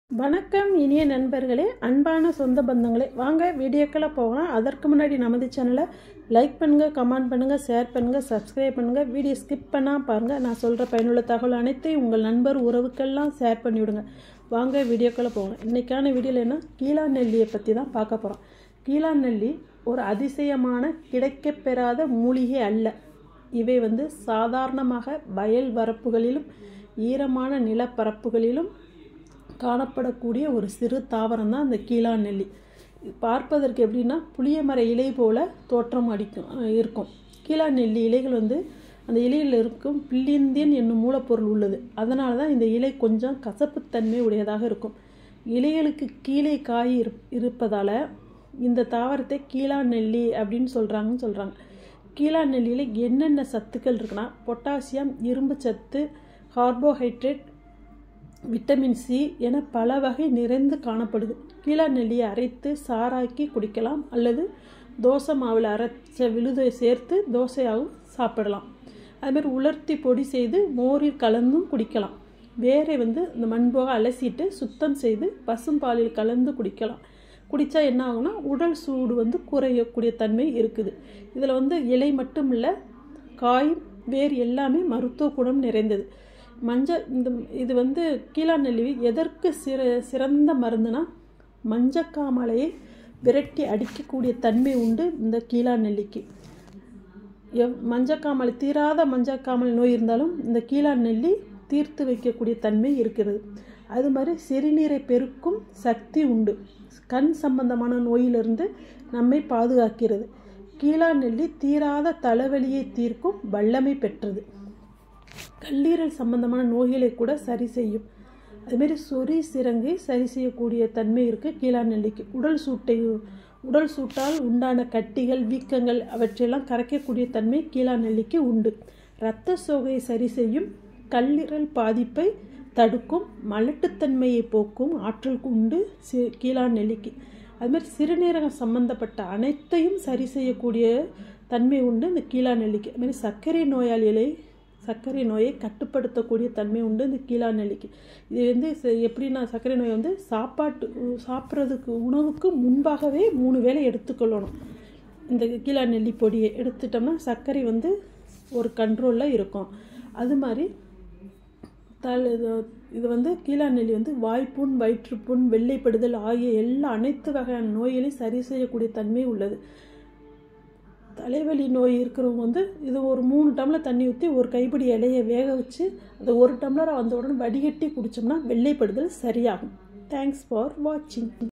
வணக்கம் இனிய நண்பர்களே அன்பான சொந்த பந்தங்களே வாங்க வீடியோக்களை போகலாம் அதற்கு முன்னாடி நமது சேனலை லைக் பண்ணுங்கள் கமெண்ட் பண்ணுங்கள் ஷேர் பண்ணுங்கள் சப்ஸ்கிரைப் பண்ணுங்கள் வீடியோ ஸ்கிப் பண்ணால் பாருங்கள் நான் சொல்கிற பயனுள்ள தகவல் அனைத்தையும் உங்கள் நண்பர் உறவுக்கெல்லாம் ஷேர் பண்ணிவிடுங்க வாங்க வீடியோக்களை போகலாம் இன்றைக்கான வீடியோவில் என்ன கீழா நெல்லியை பற்றி தான் பார்க்க போகிறோம் கீழா நெல்லி ஒரு அதிசயமான கிடைக்கப்பெறாத மூலிகை அல்ல இவை வந்து சாதாரணமாக வயல் வரப்புகளிலும் ஈரமான நிலப்பரப்புகளிலும் காணப்படக்கூடிய ஒரு சிறு தாவரம் தான் இந்த கீழா நெல்லி பார்ப்பதற்கு எப்படின்னா புளிய மர இலை போல தோற்றம் அடிக்கும் இருக்கும் கீழா நெல்லி இலைகள் வந்து அந்த இலையில் இருக்கும் பில்லிந்தியன் என்னும் மூலப்பொருள் உள்ளது அதனால தான் இந்த இலை கொஞ்சம் கசப்புத்தன்மை உடையதாக இருக்கும் இலைகளுக்கு கீழே காய் இருப்பதால் இந்த தாவரத்தை கீழா நெல்லி அப்படின்னு சொல்கிறாங்கன்னு சொல்கிறாங்க கீழா நெல்லியில் என்னென்ன சத்துக்கள் இருக்குன்னா பொட்டாசியம் இரும்பு சத்து கார்போஹைட்ரேட் விட்டமின் சி என பல வகை நிறைந்து காணப்படுது கீழா நெல்லியை அரைத்து சாராக்கி குடிக்கலாம் அல்லது தோசை மாவில் அரைச்ச விழுதை சேர்த்து தோசையாகவும் சாப்பிடலாம் அதுமாதிரி உலர்த்தி பொடி செய்து மோரில் கலந்தும் குடிக்கலாம் வேரை வந்து இந்த மண்போக அலசிட்டு சுத்தம் செய்து பசும்பாலில் கலந்து குடிக்கலாம் குடித்தா என்ன ஆகும்னா உடல் சூடு வந்து குறையக்கூடிய தன்மை இருக்குது இதில் வந்து இலை மட்டும் இல்லை காய் வேர் எல்லாமே மருத்துவ குணம் நிறைந்தது மஞ்சள் இந்த இது வந்து கீழா நெல்லி எதற்கு சிற சிறந்த மருந்துனா மஞ்சக்காமலையை விரட்டி அடிக்கக்கூடிய தன்மை உண்டு இந்த கீழா நெல்லிக்கு எவ் மஞ்சக்காமலை தீராத மஞ்சக்காமலை நோய் இருந்தாலும் இந்த கீழா நெல்லி தீர்த்து வைக்கக்கூடிய தன்மை இருக்கிறது அது மாதிரி சிறுநீரை பெருக்கும் சக்தி உண்டு கண் சம்பந்தமான நோயிலிருந்து நம்மை பாதுகாக்கிறது கீழா நெல்லி தீராத தலைவலியை தீர்க்கும் வல்லமை பெற்றது கல்லீரல் சம்பந்தமான நோய்களை கூட சரி செய்யும் அதுமாரி சொறி சிறங்கை சரி செய்யக்கூடிய தன்மை இருக்குது கீழா நெல்லிக்கு உடல் சூட்டை உடல் சூட்டால் உண்டான கட்டிகள் வீக்கங்கள் அவற்றையெல்லாம் கரைக்கக்கூடிய தன்மை கீழா நெல்லிக்கு உண்டு இரத்த சோகையை சரி செய்யும் கல்லீரல் பாதிப்பை தடுக்கும் மலட்டுத்தன்மையை போக்கும் ஆற்றல் உண்டு சி கீழா நெல்லிக்கு அதுமாதிரி சிறுநீரகம் சம்பந்தப்பட்ட அனைத்தையும் சரி செய்யக்கூடிய தன்மை உண்டு இந்த கீழா நெல்லிக்கு அதுமாதிரி சர்க்கரை நோயாளிகளை சர்க்கரை நோயை கட்டுப்படுத்தக்கூடிய தன்மை உண்டு இந்த கீழா நெல்லிக்கு இது வந்து எப்படின்னா சர்க்கரை நோய் வந்து சாப்பாட்டு சாப்பிட்றதுக்கு உணவுக்கு முன்பாகவே மூணு வேளை எடுத்துக்கொள்ளணும் இந்த கீழா நெல்லி பொடியை எடுத்துட்டோம்னா சர்க்கரை வந்து ஒரு கண்ட்ரோலில் இருக்கும் அது மாதிரி தலை இது வந்து கீழா நெல்லி வந்து வாய்ப்புண் வயிற்றுப்புண் வெள்ளைப்படுதல் ஆகிய எல்லா அனைத்து வகையான நோய்களையும் சரி செய்யக்கூடிய தன்மை உள்ளது தலைவலி நோய் இருக்கிறவங்க வந்து இது ஒரு மூணு டம்ளர் தண்ணி ஊற்றி ஒரு கைப்பிடி இலையை வேக வச்சு அதை ஒரு டம்ளரை வந்த உடனே வடிகட்டி குடித்தோம்னா வெள்ளைப்படுதல் சரியாகும் தேங்க்ஸ் ஃபார் வாட்சிங்